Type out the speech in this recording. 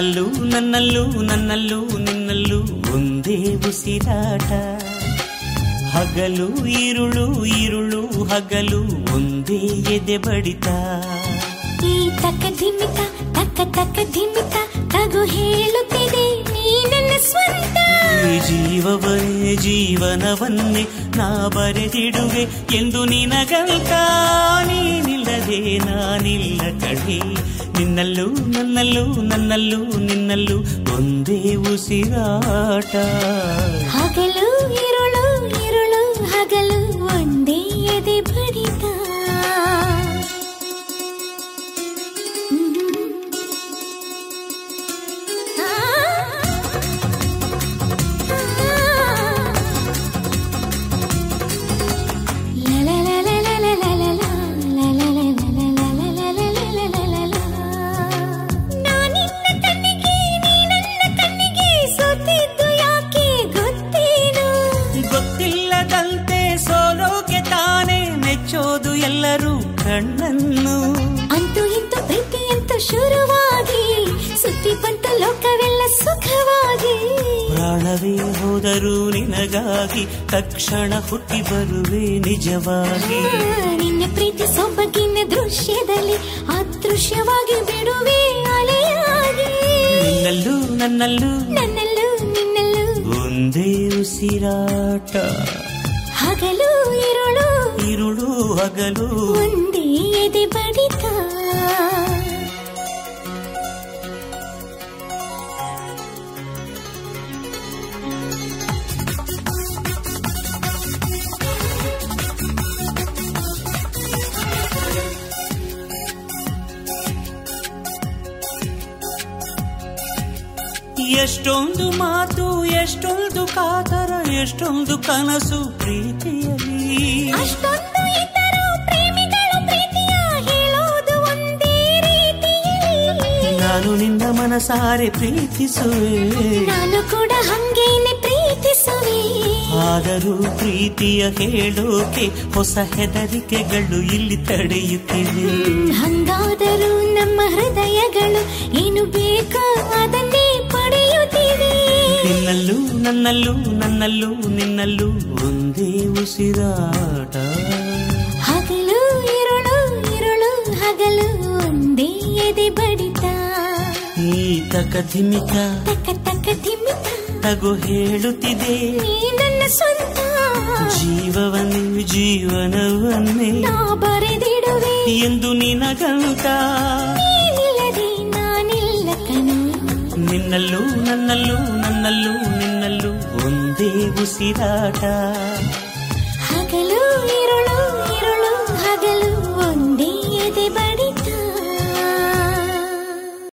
ನಿನ್ನಲ್ಲೂ ನನ್ನಲ್ಲೂ ನನ್ನಲ್ಲೂ ನಿನ್ನಲ್ಲೂ ಒಂದೇ ಉಸಿರಾಟ ಹಗಲು ಈರುಳು ಈರುಳು ಹಗಲು ಒಂದೇ ಎದೆ ಬಡಿತ ಈ ತಕ್ಕ ಧಿಮಿತ ತಕ್ಕ ತಕ್ಕ ಧಿಮಿತ ತಗು ಹೇಳುತ್ತಿದೆ ನೀ ನನ್ನ ಸ್ವಂತ ಈ ಜೀವವನ್ನೇ ಜೀವನವನ್ನೇ ನಾ ಬರೆದಿಡುವೆ ಎಂದು ನಿನಗಂತ ನೀನಿಲ್ಲದೆ ನಾನಿಲ್ಲ ಕಣೆ ನಿನ್ನಲ್ಲೂ ನನ್ನಲ್ಲೂ ನನ್ನಲ್ಲೂ ನಿನ್ನಲ್ಲೂ ಒಂದೇ ಉಸಿರಾಟ ಹಗಲು ಇರುಳು ಇರುಳು ಹಗಲು ಒಂದೇ ಎದೆ ಬಡಿತ ನಾನಿನ್ನ ಕಣ್ಣಿಗೆ ನೀ ನನ್ನ ಕಣ್ಣಿಗೆ ಸೋತಿದ್ದು ಯಾಕೆ ಗೊತ್ತೇನು ಗೊತ್ತಿಲ್ಲದಂತೆ ಸೋಲೋಕೆ ತಾನೇ ಮೆಚ್ಚೋದು ಎಲ್ಲರೂ ಕಣ್ಣನ್ನು ಅಂತೂ ಇಂತು ಪ್ರೀತಿ ಅಂತೂ ಶುರುವಾಗಿ ಸುದ್ದಿ ಬಂತು ಲೋಕವೆಲ್ಲ ಸುಖವಾಗಿ ಪ್ರಾಣವೇ ಹೋದರೂ ನಿನಗಾಗಿ ತಕ್ಷಣ ಹುಟ್ಟಿ ಬರುವೆ ನಿಜವಾಗಿ ಆ, ನಿನ್ನ ಪ್ರೀತಿ ಸೊಬಗಿನ ದೃಶ್ಯದಲ್ಲಿ ಅದೃಶ್ಯವಾಗಿ ಬಿಡುವೆ ಅಲೆಯಾಗಿ ನಿನ್ನಲ್ಲೂ ನನ್ನಲ್ಲೂ ನನ್ನಲ್ಲೂ ನಿನ್ನಲ್ಲೂ ಒಂದೇ ಉಸಿರಾಟ ಹಗಲು ಇರುಳು ಇರುಳು ಹಗಲು ಒಂದೇ ಎದೆ ಬಡಿತ ಎಷ್ಟೊಂದು ಮಾತು ಎಷ್ಟೊಂದು ಕಾತರ ಎಷ್ಟೊಂದು ಕನಸು ಪ್ರೀತಿಯಲ್ಲಿ ಅಷ್ಟೊಂದು ಇದ್ದರೂ ಪ್ರೇಮಿಗಳು ಪ್ರೀತಿಯ ಹೇಳೋದು ಒಂದೇ ರೀತಿಯಲ್ಲಿ ನಾನು ನಿನ್ನ ಮನಸಾರೆ ಪ್ರೀತಿಸುವೆ ನಾನು ಕೂಡ ಹಂಗೇನೆ ಪ್ರೀತಿಸುವೆ ಆದರೂ ಪ್ರೀತಿಯ ಹೇಳೋಕೆ ಹೊಸ ಹೆದರಿಕೆಗಳು ಇಲ್ಲಿ ತಡೆಯುತ್ತಿವೆ ಹಂಗಾದರೂ ನಮ್ಮ ಹೃದಯಗಳು ಏನು ಬೇಕೋ ಅದನ್ನೇ ಪಡೆಯುತ್ತಿವೆ ನಿನ್ನಲ್ಲೂ ನನ್ನಲ್ಲೂ ನನ್ನಲ್ಲೂ ನಿನ್ನಲ್ಲೂ ಒಂದೇ ಉಸಿರಾಟ ಹಗಲು ಇರುಳು ಇರುಳು ಹಗಲು ಒಂದೇ ಎದೆ ಬಡಿತ ಈ ತಕ ಧಿಮಿತ ತಕ್ಕ ತಕ್ಕ ತಿಮ್ಮಿತ ತಗು ಹೇಳುತ್ತಿದೆ ನೀ ನನ್ನ ಸ್ವಂತ ಜೀವವನ್ನೇ ಜೀವನವನ್ನೇ ನಾ ಬರೆದಿಡುವೆ ಎಂದು ನಿನಗಂತ ನೀನಿಲ್ಲದೆ ನಾನಿಲ್ಲ ಕಣೋ ನಿನ್ನಲ್ಲೂ ನನ್ನಲ್ಲೂ ನನ್ನಲ್ಲೂ ನಿನ್ನಲ್ಲೂ ಒಂದೇ ಉಸಿರಾಟ